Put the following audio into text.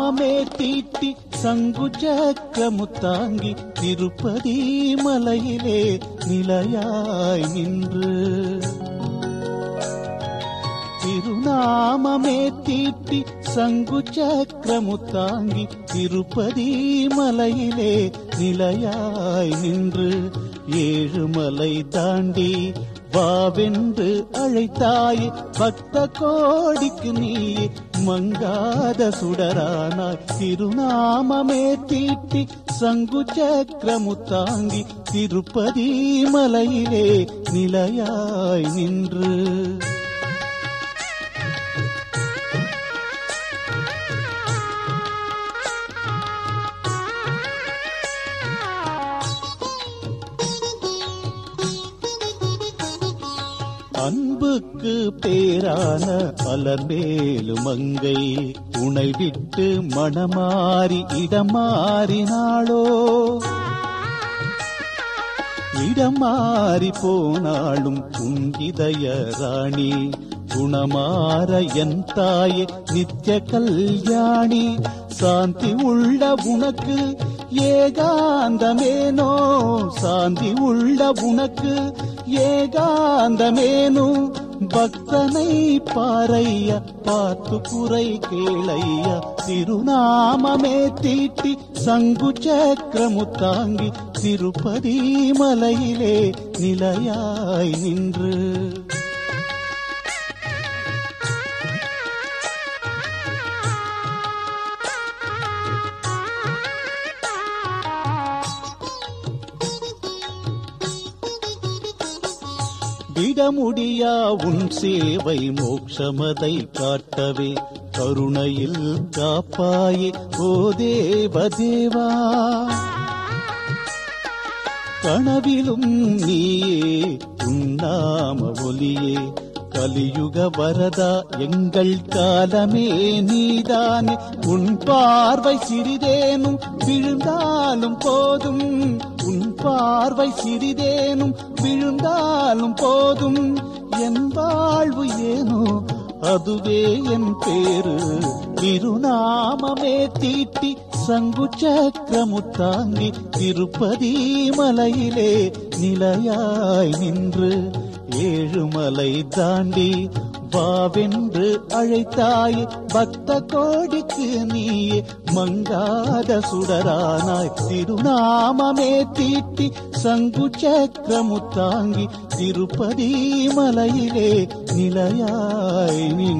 திருநாமமே தீட்டி சங்கு சக்கரமுத்தாங்கி திருப்பதி மலையிலே நிலையாய் நின்று திருநாமமே தீட்டி சங்கு சக்கரமுத்தாங்கி திருப்பதி மலையிலே நிலையாய் நின்று ஏழுமலை தாண்டி வாவென்று அழைத்தாய் பக்த கோடிக்கு நீ மங்காத சுடரானாய் திருநாமமே தீட்டி சங்கு சக்கரமுத்தாங்கி திருப்பதி மலையிலே நிலையாய் நின்று அன்புக்கு பேரான அலர்மேலு மங்கை உனை விட்டு மணமாறி இடமாறினாளோ இடமாறி போனாலும் உன் இதய ராணி குணமாற என் தாயே நித்திய கல்யாணி சாந்தி உள்ள உனக்கு ஏகாந்தமேனோ சாந்தி உள்ள உனக்கு ஏகாந்தமேனு பக்தனை பாரைய பார்த்து குறை கேளைய திருநாமமே தீட்டி சங்கு சக்கரமு தாங்கி திருப்பதி மலையிலே நிலையாய் நின்று விடமுடியா உன் சேவை மோட்சமதை காட்டவே கருணையில் காப்பாயே ஓ தேவதேவா கனவிலும் நீயே உன்னாம ஒலியே கலியுக வரதா எங்கள் காலமே நீதானே உன் பார்வை சிறிதேனும் விழுந்தாலும் போதும் உன் பார்வை சிறிதேனும் விழுந்தாலும் போதும் என் வாழ்வு ஏனோ அதுவே என் பேரு திருநாமமே தீட்டி சங்கு சக்கரமு தாங்கி திருப்பதி மலையிலே நிலையாய் நின்று ஏழுமலை தாண்டி வாவென்று அழைத்தாய் பக்த கோடிக்கு நீயே மங்காத சுடரானாய் திருநாமமே தீட்டி சங்கு சக்கரமு தாங்கி திருப்பதி மலையிலே நிலையாய் நீ